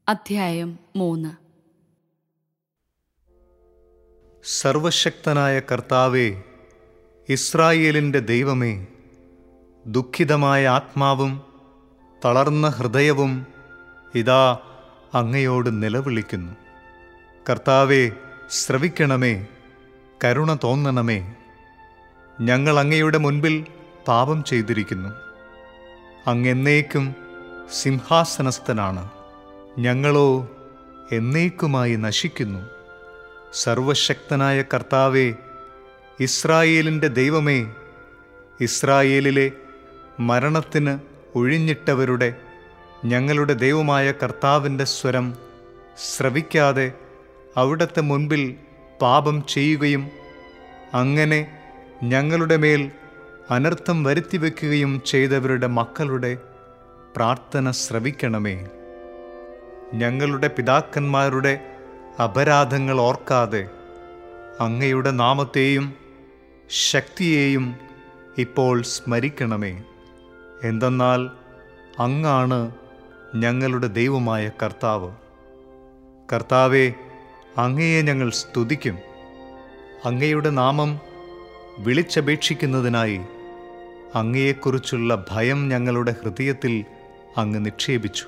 അധ്യായം മൂന്ന് സർവശക്തനായ കർത്താവേ ഇസ്രായേലിൻ്റെ ദൈവമേ ദുഃഖിതമായ ആത്മാവും തളർന്ന ഹൃദയവും ഇതാ അങ്ങയോട് നിലവിളിക്കുന്നു കർത്താവേ ശ്രവിക്കണമേ കരുണ തോന്നണമേ ഞങ്ങൾ അങ്ങയുടെ മുൻപിൽ പാപം ചെയ്തിരിക്കുന്നു അങ്ങെന്നേക്കും സിംഹാസനസ്ഥനാണ് ഞങ്ങളോ എന്നേക്കുമായി നശിക്കുന്നു സർവശക്തനായ കർത്താവേ ഇസ്രായേലിൻ്റെ ദൈവമേ ഇസ്രായേലിലെ മരണത്തിന് ഒഴിഞ്ഞിട്ടവരുടെ ഞങ്ങളുടെ ദൈവമായ കർത്താവിൻ്റെ സ്വരം ശ്രവിക്കാതെ അവിടത്തെ മുൻപിൽ പാപം ചെയ്യുകയും അങ്ങനെ ഞങ്ങളുടെ മേൽ അനർത്ഥം വരുത്തിവെക്കുകയും ചെയ്തവരുടെ മക്കളുടെ പ്രാർത്ഥന ശ്രവിക്കണമേ ഞങ്ങളുടെ പിതാക്കന്മാരുടെ അപരാധങ്ങൾ ഓർക്കാതെ അങ്ങയുടെ നാമത്തെയും ശക്തിയെയും ഇപ്പോൾ സ്മരിക്കണമേ എന്തെന്നാൽ അങ്ങാണ് ഞങ്ങളുടെ ദൈവമായ കർത്താവ് കർത്താവെ അങ്ങയെ ഞങ്ങൾ സ്തുതിക്കും അങ്ങയുടെ നാമം വിളിച്ചപേക്ഷിക്കുന്നതിനായി അങ്ങയെക്കുറിച്ചുള്ള ഭയം ഞങ്ങളുടെ ഹൃദയത്തിൽ അങ്ങ് നിക്ഷേപിച്ചു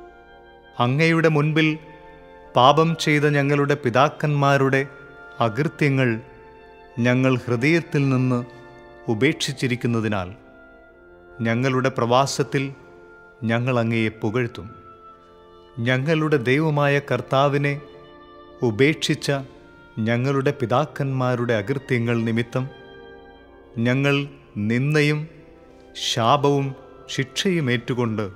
അങ്ങയുടെ മുൻപിൽ പാപം ചെയ്ത ഞങ്ങളുടെ പിതാക്കന്മാരുടെ അകൃത്യങ്ങൾ ഞങ്ങൾ ഹൃദയത്തിൽ നിന്ന് ഉപേക്ഷിച്ചിരിക്കുന്നതിനാൽ ഞങ്ങളുടെ പ്രവാസത്തിൽ ഞങ്ങൾ അങ്ങയെ പുകഴ്ത്തും ഞങ്ങളുടെ ദൈവമായ കർത്താവിനെ ഉപേക്ഷിച്ച ഞങ്ങളുടെ പിതാക്കന്മാരുടെ അകൃത്യങ്ങൾ നിമിത്തം ഞങ്ങൾ നിന്നയും ശാപവും ശിക്ഷയും ഏറ്റുകൊണ്ട്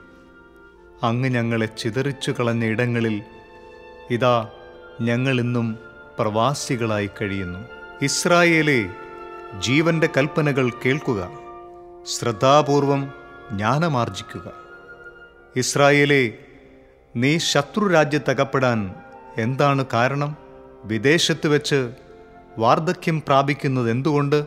അങ്ങ് ഞങ്ങളെ ചിതറിച്ചു കളഞ്ഞ ഇടങ്ങളിൽ ഇതാ ഞങ്ങൾ ഇന്നും പ്രവാസികളായി കഴിയുന്നു ഇസ്രായേലെ ജീവന്റെ കൽപ്പനകൾ കേൾക്കുക ശ്രദ്ധാപൂർവം ജ്ഞാനമാർജിക്കുക ഇസ്രായേലെ നീ ശത്രുരാജ്യത്തകപ്പെടാൻ എന്താണ് കാരണം വിദേശത്ത് വെച്ച് വാർദ്ധക്യം പ്രാപിക്കുന്നത് എന്തുകൊണ്ട്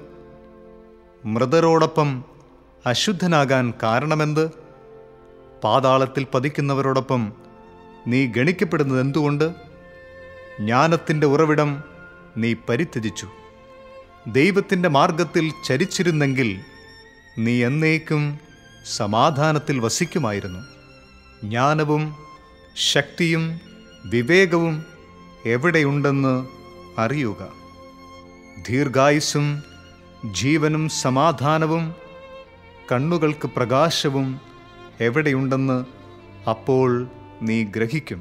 മൃതരോടൊപ്പം അശുദ്ധനാകാൻ കാരണമെന്ത് പാതാളത്തിൽ പതിക്കുന്നവരോടൊപ്പം നീ ഗണിക്കപ്പെടുന്നത് എന്തുകൊണ്ട് ജ്ഞാനത്തിൻ്റെ ഉറവിടം നീ പരിത്യജിച്ചു ദൈവത്തിൻ്റെ മാർഗത്തിൽ ചരിച്ചിരുന്നെങ്കിൽ നീ എന്നേക്കും സമാധാനത്തിൽ വസിക്കുമായിരുന്നു ജ്ഞാനവും ശക്തിയും വിവേകവും എവിടെയുണ്ടെന്ന് അറിയുക ദീർഘായുസ്സും ജീവനും സമാധാനവും കണ്ണുകൾക്ക് പ്രകാശവും എവിടെയുണ്ടെന്ന് അപ്പോൾ നീ ഗ്രഹിക്കും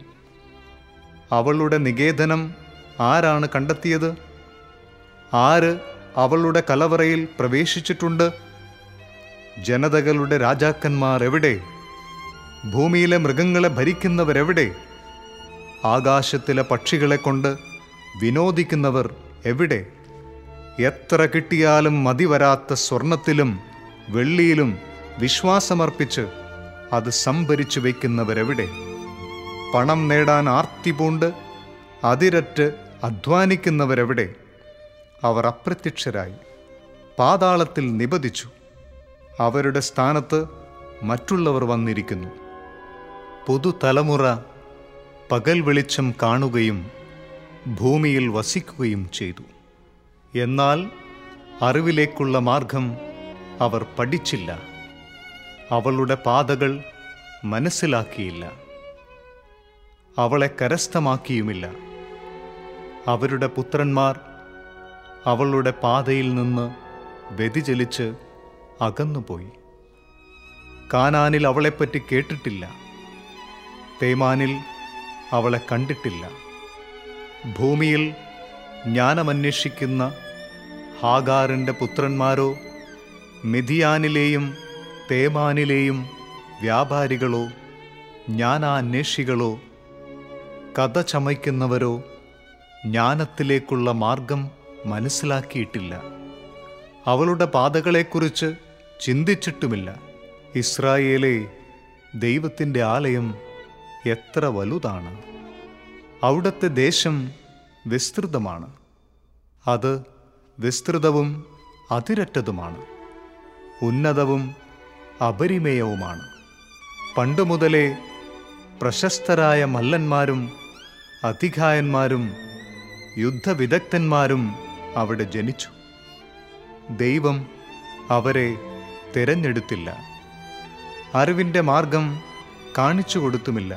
അവളുടെ നികേതനം ആരാണ് കണ്ടെത്തിയത് ആര് അവളുടെ കലവറയിൽ പ്രവേശിച്ചിട്ടുണ്ട് ജനതകളുടെ രാജാക്കന്മാർ എവിടെ ഭൂമിയിലെ മൃഗങ്ങളെ ഭരിക്കുന്നവരെവിടെ ആകാശത്തിലെ പക്ഷികളെ കൊണ്ട് വിനോദിക്കുന്നവർ എവിടെ എത്ര കിട്ടിയാലും മതിവരാത്ത സ്വർണത്തിലും വെള്ളിയിലും വിശ്വാസമർപ്പിച്ച് അത് സംഭരിച്ചു വയ്ക്കുന്നവരെവിടെ പണം നേടാൻ ആർത്തി പൂണ്ട് അതിരറ്റ് അധ്വാനിക്കുന്നവരെവിടെ അവർ അപ്രത്യക്ഷരായി പാതാളത്തിൽ നിബദിച്ചു അവരുടെ സ്ഥാനത്ത് മറ്റുള്ളവർ വന്നിരിക്കുന്നു പുതുതലമുറ പകൽ വെളിച്ചം കാണുകയും ഭൂമിയിൽ വസിക്കുകയും ചെയ്തു എന്നാൽ അറിവിലേക്കുള്ള മാർഗം അവർ പഠിച്ചില്ല അവളുടെ പാതകൾ മനസ്സിലാക്കിയില്ല അവളെ കരസ്ഥമാക്കിയുമില്ല അവരുടെ പുത്രന്മാർ അവളുടെ പാതയിൽ നിന്ന് വ്യതിചലിച്ച് അകന്നുപോയി കാനാനിൽ അവളെപ്പറ്റി കേട്ടിട്ടില്ല തേമാനിൽ അവളെ കണ്ടിട്ടില്ല ഭൂമിയിൽ ജ്ഞാനമന്വേഷിക്കുന്ന ഹാഗാറിൻ്റെ പുത്രന്മാരോ മിഥിയാനിലെയും തേമാനിലെയും വ്യാപാരികളോ ജ്ഞാനാന്വേഷികളോ കഥ ചമയ്ക്കുന്നവരോ ജ്ഞാനത്തിലേക്കുള്ള മാർഗം മനസ്സിലാക്കിയിട്ടില്ല അവളുടെ പാതകളെക്കുറിച്ച് ചിന്തിച്ചിട്ടുമില്ല ഇസ്രായേലെ ദൈവത്തിൻ്റെ ആലയം എത്ര വലുതാണ് അവിടുത്തെ ദേശം വിസ്തൃതമാണ് അത് വിസ്തൃതവും അതിരറ്റതുമാണ് ഉന്നതവും അപരിമേയവുമാണ് പണ്ടുമുതലേ പ്രശസ്തരായ മല്ലന്മാരും അധികായന്മാരും യുദ്ധവിദഗ്ധന്മാരും അവിടെ ജനിച്ചു ദൈവം അവരെ തിരഞ്ഞെടുത്തില്ല അറിവിൻ്റെ മാർഗം കാണിച്ചു കൊടുത്തുമില്ല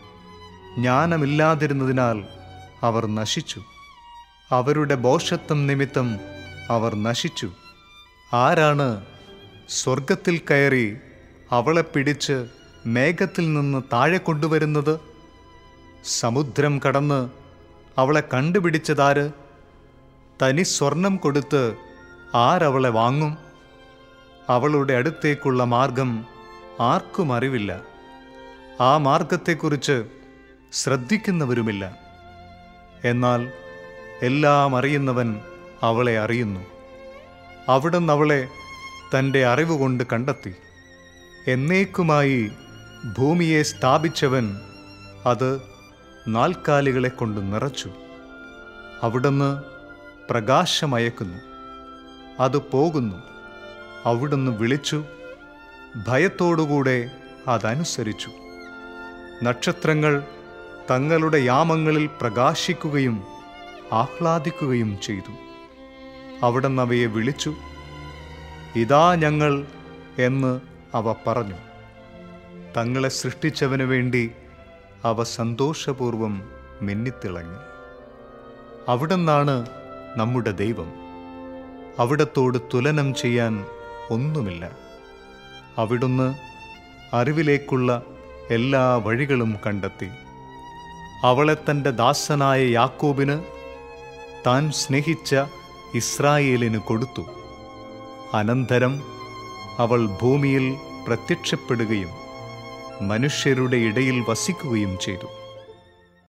ജ്ഞാനമില്ലാതിരുന്നതിനാൽ അവർ നശിച്ചു അവരുടെ ബോഷത്വം നിമിത്തം അവർ നശിച്ചു ആരാണ് സ്വർഗത്തിൽ കയറി അവളെ പിടിച്ച് മേഘത്തിൽ നിന്ന് താഴെ കൊണ്ടുവരുന്നത് സമുദ്രം കടന്ന് അവളെ കണ്ടുപിടിച്ചതാര് തനി സ്വർണം കൊടുത്ത് ആരവളെ വാങ്ങും അവളുടെ അടുത്തേക്കുള്ള മാർഗം ആർക്കും അറിവില്ല ആ മാർഗത്തെക്കുറിച്ച് ശ്രദ്ധിക്കുന്നവരുമില്ല എന്നാൽ എല്ലാം അറിയുന്നവൻ അവളെ അറിയുന്നു അവിടുന്ന് അവളെ തൻ്റെ അറിവ് കൊണ്ട് കണ്ടെത്തി എന്നേക്കുമായി ഭൂമിയെ സ്ഥാപിച്ചവൻ അത് നാൽക്കാലികളെ കൊണ്ട് നിറച്ചു അവിടുന്ന് പ്രകാശമയക്കുന്നു അത് പോകുന്നു അവിടുന്ന് വിളിച്ചു ഭയത്തോടുകൂടെ അതനുസരിച്ചു നക്ഷത്രങ്ങൾ തങ്ങളുടെ യാമങ്ങളിൽ പ്രകാശിക്കുകയും ആഹ്ലാദിക്കുകയും ചെയ്തു അവിടുന്ന് അവയെ വിളിച്ചു ഇതാ ഞങ്ങൾ എന്ന് അവ പറഞ്ഞു തങ്ങളെ സൃഷ്ടിച്ചവന് വേണ്ടി അവ സന്തോഷപൂർവം മിന്നിത്തിളങ്ങി അവിടുന്നാണ് നമ്മുടെ ദൈവം അവിടത്തോട് തുലനം ചെയ്യാൻ ഒന്നുമില്ല അവിടുന്ന് അറിവിലേക്കുള്ള എല്ലാ വഴികളും കണ്ടെത്തി അവളെ തൻ്റെ ദാസനായ യാക്കോബിന് താൻ സ്നേഹിച്ച ഇസ്രായേലിന് കൊടുത്തു അനന്തരം അവൾ ഭൂമിയിൽ പ്രത്യക്ഷപ്പെടുകയും മനുഷ്യരുടെ ഇടയിൽ വസിക്കുകയും ചെയ്തു